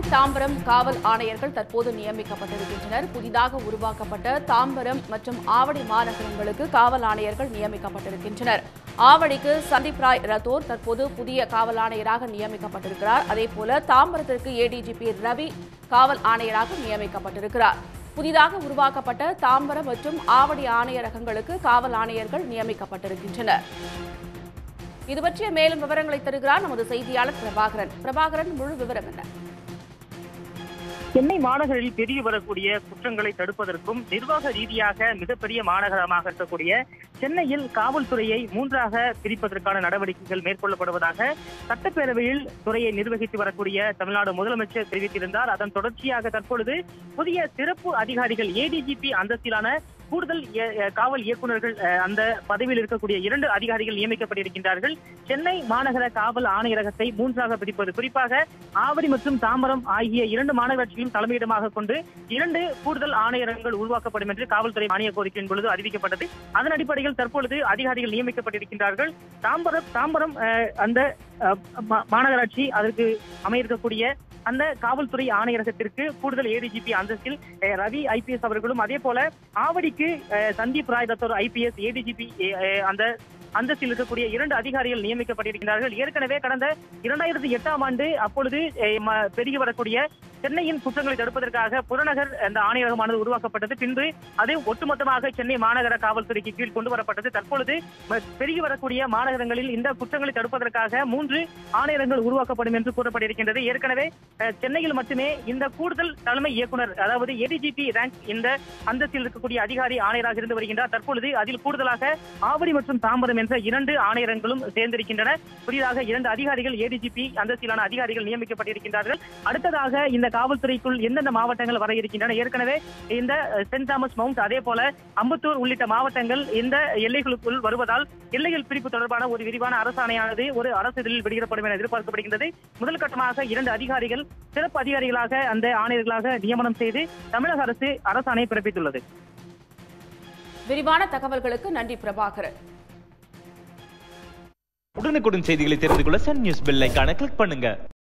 தாம்பரம் காவல் ஆணையர்கள் தற்போது நியமிக்கப்பட்டிருக்கின்றனர் புதிதாக உருவாக்கப்பட்ட தாம்பரம் மற்றும் ஆவடி மாநகரங்களுக்கு காவல் ஆணையர்கள் நியமிக்கப்பட்டிருக்கின்றனர் ஆவடிக்கு சந்தீப் ராய் ரத்தோர் தற்போது புதிய காவல் ஆணையராக நியமிக்கப்பட்டிருக்கிறார் அதேபோல தாம்பரத்திற்கு ஏடிஜிபி ரவி காவல் ஆணையராக நியமிக்கப்பட்டிருக்கிறார் புதிதாக உருவாக்கப்பட்ட தாம்பரம் மற்றும் ஆவடி ஆணையரகங்களுக்கு காவல் ஆணையர்கள் நியமிக்கப்பட்டிருக்கின்றனர் இது பற்றிய மேலும் விவரங்களை தருகிறார் நமது செய்தியாளர் பிரபாகரன் பிரபாகரன் முழு விவரம் என்ன சென்னை மாநகரில் பெருகி வரக்கூடிய குற்றங்களை தடுப்பதற்கும் நிர்வாக ரீதியாக மிகப்பெரிய மாநகரமாக இருக்கக்கூடிய சென்னையில் காவல்துறையை மூன்றாக பிரிப்பதற்கான நடவடிக்கைகள் மேற்கொள்ளப்படுவதாக சட்டப்பேரவையில் துறையை நிர்வகித்து வரக்கூடிய தமிழ்நாடு முதலமைச்சர் தெரிவித்திருந்தார் அதன் தொடர்ச்சியாக தற்பொழுது புதிய சிறப்பு அதிகாரிகள் ஏடிஜிபி அந்தஸ்திலான கூடுதல் இய- அஹ் காவல் இயக்குநர்கள் அஹ், அந்த பதவியில் இருக்கக்கூடிய இரண்டு அதிகாரிகள் நியமிக்கப்பட்டிருக்கின்றார்கள் சென்னை மாநகர காவல் ஆணையரகத்தை மூன்றாக பிரிப்பது குறிப்பாக ஆவடி மற்றும் தாம்பரம் ஆகிய இரண்டு மாநகராட்சிகளும் தலைமையிடமாக கொண்டு இரண்டு கூடுதல் ஆணையரகங்கள் உருவாக்கப்படும் என்று காவல்துறை மானிய கோரிக்கையின் பொழுது அறிவிக்கப்பட்டது அதன் அடிப்படையில் தற்பொழுது அதிகாரிகள் நியமிக்கப்பட்டிருக்கின்றார்கள் தாம்பரம் தாம்பரம் அஹ், அந்த அஹ், மா- மாநகராட்சி அதற்கு அமையிருக்கக்கூடிய அந்த காவல்துறை ஆணையரகத்திற்கு கூடுதல் ஏடிஜிபி அந்தஸ்தில் அஹ், ரவி ஐபிஎஸ் அவர்களும் அதே போல ஆவடிக்கு அஹ், சந்தீப் ராய் தத்தோர் ஐபிஎஸ் ஏடிஜிபி அந்த அந்தஸ்தில் இருக்கக்கூடிய இரண்டு அதிகாரிகள் நியமிக்கப்பட்டிருக்கிறார்கள் ஏற்கனவே கடந்த இரண்டாயிரத்தி எட்டாம் ஆண்டு அப்பொழுது அஹ், ம- பெருகி வரக்கூடிய சென்னையின் குற்றங்களை தடுப்பதற்காக புறநகர் அந்த ஆணையரகமானது உருவாக்கப்பட்டது பின்பு அது ஒட்டுமொத்தமாக சென்னை மாநகர காவல்துறைக்கு கீழ் கொண்டு வரப்பட்டது தற்பொழுது ம- பெருகி வரக்கூடிய மாநகரங்களில் இந்த குற்றங்களை தடுப்பதற்காக மூன்று ஆணையரங்கள் உருவாக்கப்படும் என்று கூறப்பட்டிருக்கின்றது ஏற்கனவே அஹ், சென்னையில் மட்டுமே இந்த கூடுதல் தலைமை இயக்குனர் அதாவது ஏடிஜிபி ரேங்க் இந்த அந்தஸ்தில் இருக்கக்கூடிய அதிகாரி ஆணையராக இருந்து வருகின்றார் தற்பொழுது அதில் கூடுதலாக ஆவடி மற்றும் தாம்பரம் என்ற இரண்டு ஆணையரங்களும் சேர்ந்திருக்கின்றன புதிதாக இரண்டு அதிகாரிகள் ஏடிஜிபி அந்தஸ்திலான அதிகாரிகள் நியமிக்கப்பட்டிருக்கின்றார்கள் அடுத்ததாக இந்த காவல்துறைக்குள் எந்தெந்த மாவட்டங்கள் வர இருக்கின்றன ஏற்கனவே இந்த அஹ், சென்ட் தாமஸ் மவுண்ட் அதே போல அம்பத்தூர் உள்ளிட்ட மாவட்டங்கள் இந்த எல்லைகளுக்குள் வருவதால் எல்லைகள் பிரிப்பு தொடர்பான ஒரு விரிவான அரசாணையானது ஒரு அரசு இதழில் வெளியிடப்படும் என எதிர்பார்க்கப்படுகின்றது முதல் கட்டமாக இரண்டு அதிகாரிகள் சிறப்பு அதிகாரிகளாக அந்த ஆணையர்களாக நியமனம் செய்து தமிழக அரசு அரசாணை பிறப்பித்துள்ளது விரிவான தகவல்களுக்கு நன்றி பிரபாகரன் உடனுக்குடன் செய்திகளை தெரிந்து கொள்ள சன் நியூஸ் பெல் ஐகானை கிளிக் பண்ணுங்க